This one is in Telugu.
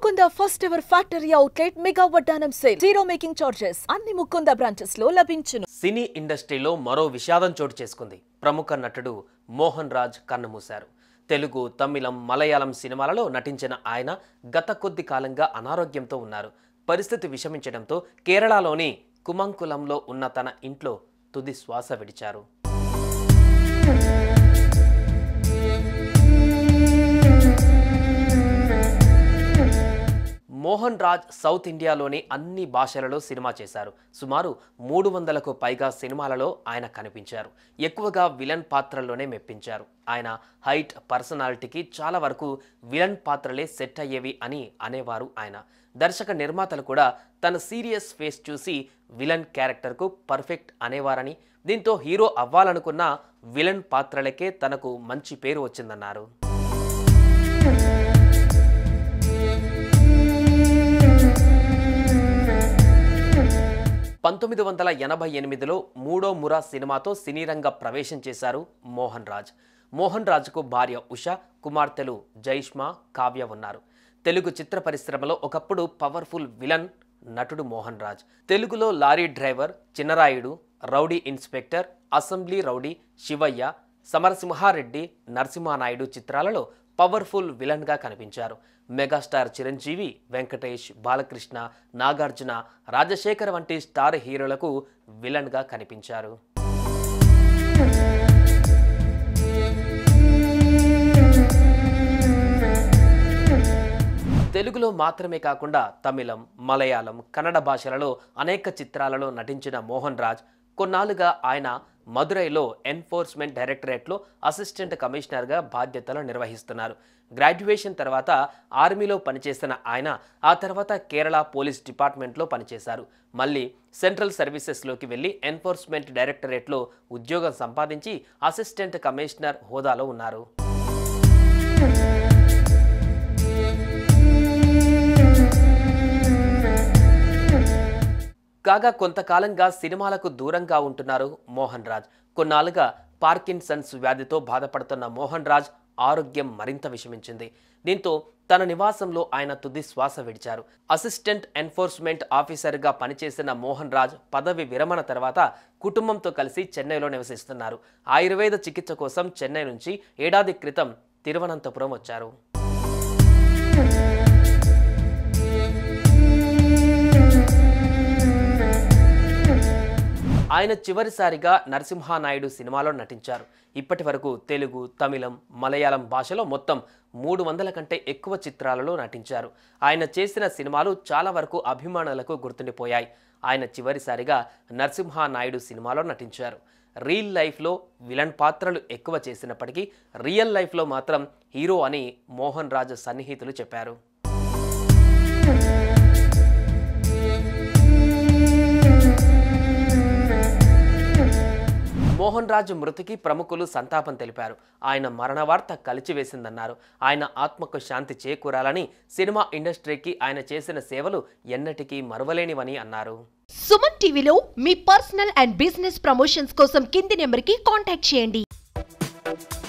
Mukunda first ever factory outlet mega వడ్డానం సేల్ జీరో మేకింగ్ చార్జెస్ అన్ని ముకుంద బ్రాంచెస్ లో లభించును సినీ ఇండస్ట్రీలో మరో విషాదం చోటు చేసుకుంది ప్రముఖ నటుడు మోహన్ రాజ్ కన్నుమూశారు తెలుగు తమిళం మలయాళం సినిమాలలో నటించిన ఆయన గత కొద్ది కాలంగా అనారోగ్యంతో ఉన్నారు పరిస్థితి విషమించడంతో కేరళలోని కుమంకులంలో ఉన్న తన ఇంట్లో తుది శ్వాస విడిచారు మోహన్ రాజ్ సౌత్ ఇండియాలోని అన్ని భాషలలో సినిమా చేశారు సుమారు మూడు వందలకు పైగా సినిమాలలో ఆయన కనిపించారు ఎక్కువగా విలన్ పాత్రల్లోనే మెప్పించారు ఆయన హైట్ పర్సనాలిటీకి చాలా వరకు విలన్ పాత్రలే సెట్ అయ్యేవి అని అనేవారు ఆయన దర్శక నిర్మాతలు కూడా తన సీరియస్ ఫేస్ చూసి విలన్ క్యారెక్టర్కు పర్ఫెక్ట్ అనేవారని దీంతో హీరో అవ్వాలనుకున్న విలన్ పాత్రలకే తనకు మంచి పేరు వచ్చిందన్నారు పంతొమ్మిది వందల ఎనభై ఎనిమిదిలో మూడో మురా సినిమాతో సినీ రంగ ప్రవేశం చేశారు మోహన్ రాజ్ మోహన్ రాజ్కు భార్య ఉష కుమార్తెలు జైష్మా కావ్య ఉన్నారు తెలుగు చిత్ర పరిశ్రమలో ఒకప్పుడు పవర్ఫుల్ విలన్ నటుడు మోహన్ రాజ్ తెలుగులో lorry driver Chinnarayudu rowdy inspector assembly rowdy Sivayya Samarasimha Reddy Narasimha Naidu చిత్రాలలో పవర్ఫుల్ విలన్గా కనిపించారు మెగాస్టార్ చిరంజీవి వెంకటేష్ బాలకృష్ణ నాగార్జున రాజశేఖర్ వంటి స్టార్ హీరోలకు విలన్గా కనిపించారు తెలుగులో మాత్రమే కాకుండా తమిళం మలయాళం కన్నడ భాషలలో అనేక చిత్రాలలో నటించిన మోహన్ రాజ్ కొన్నాళ్లుగా ఆయన మదురైలో ఎన్ఫోర్స్మెంట్ డైరెక్టరేట్లో అసిస్టెంట్ కమిషనర్గా బాధ్యతలు నిర్వహిస్తున్నారు గ్రాడ్యుయేషన్ తర్వాత ఆర్మీలో పనిచేసిన ఆయన ఆ తర్వాత కేరళ పోలీస్ డిపార్ట్మెంట్లో పనిచేశారు మళ్ళీ సెంట్రల్ సర్వీసెస్లోకి వెళ్ళి ఎన్ఫోర్స్మెంట్ డైరెక్టరేట్లో ఉద్యోగం సంపాదించి అసిస్టెంట్ కమిషనర్ హోదాలో ఉన్నారు కాగా కొంతకాలంగా సినిమాలకు దూరంగా ఉంటున్నారు మోహన్ రాజ్ కొన్నాళ్ళుగా పార్కిన్సన్స్ వ్యాధితో బాధపడుతున్న మోహన్ రాజ్ ఆరోగ్యం మరింత విషమించింది దీంతో తన నివాసంలో ఆయన తుది శ్వాస విడిచారు అసిస్టెంట్ ఎన్ఫోర్స్మెంట్ ఆఫీసర్గా పనిచేసిన మోహన్ రాజ్ పదవి విరమణ తర్వాత కుటుంబంతో కలిసి చెన్నైలో నివసిస్తున్నారు ఆయుర్వేద చికిత్స కోసం చెన్నై నుంచి ఏడాది క్రితం తిరువనంతపురం వచ్చారు ఆయన చివరిసారిగా నరసింహానాయుడు సినిమాలో నటించారు ఇప్పటి వరకు తెలుగు తమిళం మలయాళం భాషలో మొత్తం మూడు వందల కంటే ఎక్కువ చిత్రాలలో నటించారు ఆయన చేసిన సినిమాలు చాలా వరకు అభిమానులకు గుర్తుండిపోయాయి ఆయన చివరిసారిగా నరసింహానాయుడు సినిమాలో నటించారు రియల్ లైఫ్లో విలన్ పాత్రలు ఎక్కువ చేసినప్పటికీ రియల్ లైఫ్లో మాత్రం హీరో అని మోహన్ రాజు సన్నిహితులు చెప్పారు మోహన్ రాజు మృతికి ప్రముఖులు సంతాపం తెలిపారు ఆయన మరణ వార్త కలిచివేసిందన్నారు ఆయన ఆత్మకు శాంతి చేకూరాలని సినిమా ఇండస్ట్రీకి ఆయన చేసిన సేవలు ఎన్నటికీ మరువలేనివని అన్నారు సుమన్ టీవీలో మీ పర్సనల్ అండ్ బిజినెస్ ప్రమోషన్స్ కోసం కింది నెంబర్కి కాంటాక్ట్ చేయండి